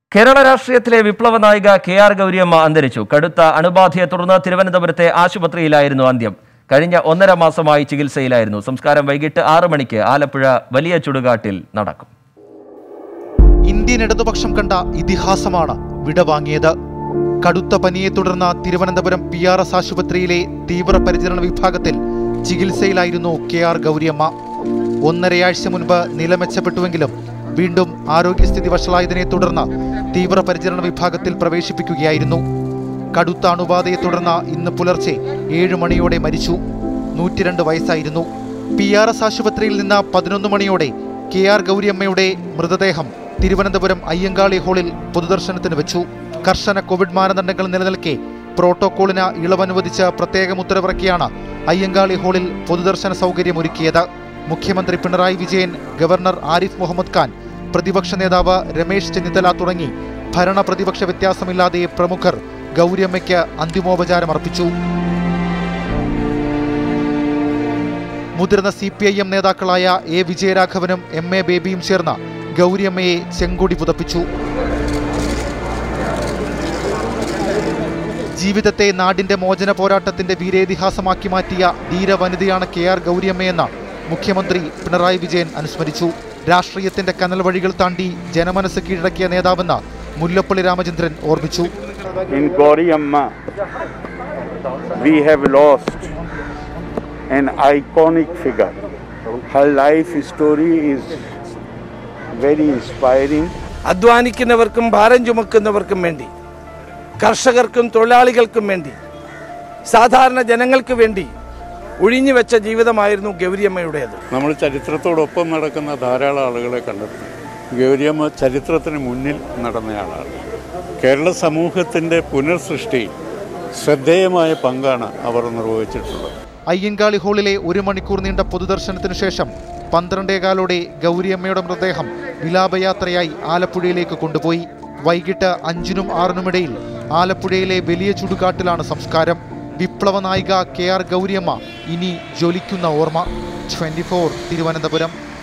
കേരള രാഷ്ട്രീയത്തിലെ വിപ്ലവ നായിക കെ ആർ ഗൗരിയമ്മ അന്തരിച്ചു കടുത്ത അണുബാധയെ തുടർന്ന് തിരുവനന്തപുരത്തെ ആശുപത്രിയിലായിരുന്നു അന്ത്യം കഴിഞ്ഞ ഒന്നര മാസമായി ചികിത്സയിലായിരുന്നു സംസ്കാരം വൈകിട്ട് ആറ് മണിക്ക് ആലപ്പുഴ വലിയ ചുടുകാട്ടിൽ നടക്കും ഇന്ത്യൻ ഇടതുപക്ഷം കണ്ട ഇതിഹാസമാണ് വിടവാങ്ങിയത് കടുത്ത പനിയെ തുടർന്ന് തിരുവനന്തപുരം പി ആർ എസ് ആശുപത്രിയിലെ തീവ്രപരിചരണ വിഭാഗത്തിൽ ചികിത്സയിലായിരുന്നു കെ ആർ ഗൗരിയമ്മ ഒന്നരയാഴ്ച മുൻപ് നില മെച്ചപ്പെട്ടുവെങ്കിലും വീണ്ടും ആരോഗ്യസ്ഥിതി വഷളായതിനെ തുടർന്ന് തീവ്രപരിചരണ വിഭാഗത്തിൽ പ്രവേശിപ്പിക്കുകയായിരുന്നു കടുത്ത അണുബാധയെ തുടർന്ന് ഇന്ന് പുലർച്ചെ ഏഴ് മണിയോടെ മരിച്ചു നൂറ്റിരണ്ട് വയസ്സായിരുന്നു പി ആർ എസ് ആശുപത്രിയിൽ നിന്ന് പതിനൊന്ന് മണിയോടെ കെ ആർ ഗൗരിയമ്മയുടെ മൃതദേഹം തിരുവനന്തപുരം അയ്യങ്കാളി ഹാളിൽ പൊതുദർശനത്തിന് വെച്ചു കർശന കോവിഡ് മാനദണ്ഡങ്ങൾ നിലനിൽക്കെ പ്രോട്ടോകോളിന് ഇളവനുവദിച്ച് പ്രത്യേകം ഉത്തരവിറക്കിയാണ് അയ്യങ്കാളി ഹാളിൽ പൊതുദർശന സൗകര്യമൊരുക്കിയത് മുഖ്യമന്ത്രി പിണറായി വിജയൻ ഗവർണർ ആരിഫ് മുഹമ്മദ് ഖാൻ പ്രതിപക്ഷ നേതാവ് രമേശ് ചെന്നിത്തല തുടങ്ങി ഭരണ പ്രതിപക്ഷ വ്യത്യാസമില്ലാതെ പ്രമുഖർ ഗൗരിയമ്മയ്ക്ക് അന്തിമോപചാരം അർപ്പിച്ചു മുതിർന്ന സി പി ഐ എം നേതാക്കളായ എ വിജയരാഘവനും എം എ ബേബിയും ചേർന്ന് ഗൗരിയമ്മയെ ചെങ്കൊടി പുതപ്പിച്ചു ജീവിതത്തെ നാടിന്റെ മോചന പോരാട്ടത്തിന്റെ വീരേതിഹാസമാക്കി മാറ്റിയ ധീരവനിതയാണ് കെ ആർ ഗൗരിയമ്മയെന്ന് മുഖ്യമന്ത്രി പിണറായി വിജയൻ അനുസ്മരിച്ചു രാഷ്ട്രീയത്തിന്റെ കനൽ വഴികൾ താണ്ടി ജനമനസ് കീഴടക്കിയ നേതാവെന്ന് Mullappally Ramachandran ഓർമ്മിച്ചു In Gauriamma, we have lost an iconic figure. Her life story is very inspiring. അധ്വാനിക്കുന്നവർക്കും ഭാരം ചുമക്കുന്നവർക്കും വേണ്ടി കർഷകർക്കും തൊഴിലാളികൾക്കും വേണ്ടി സാധാരണ ജനങ്ങൾക്ക് വേണ്ടി ഒഴിഞ്ഞു വെച്ച ജീവിതമായിരുന്നു ഗൗരിയമ്മയുടേത് നമ്മൾ ചരിത്രത്തോടൊപ്പം നടക്കുന്ന ധാരാളം ആളുകളെ കണ്ടെത്തുന്നു ഗൗരിയമ്മ ചരിത്രത്തിന് മുന്നിൽ നടന്നയാളാണ് കേരള സമൂഹത്തിൻ്റെ പുനർസൃഷ്ടിയിൽ ശ്രദ്ധേയമായ പങ്കാണ് അവർ നിർവഹിച്ചിട്ടുള്ളത് അയ്യങ്കാളി ഹാളിലെ ഒരു മണിക്കൂർ നീണ്ട പൊതുദർശനത്തിനു ശേഷം പന്ത്രണ്ടേകാലോടെ ഗൗരിയമ്മയുടെ മൃതദേഹം വിലാപയാത്രയായി ആലപ്പുഴയിലേക്ക് കൊണ്ടുപോയി വൈകിട്ട് അഞ്ചിനും ആറിനുമിടയിൽ ആലപ്പുഴയിലെ വലിയ ചുടുകാട്ടിലാണ് സംസ്കാരം വിപ്ലവ നായിക കെ ആർ ഗൗരിയമ്മ ഇനി ജ്വലിക്കുന്ന ഓർമ്മ ട്വന്റി തിരുവനന്തപുരം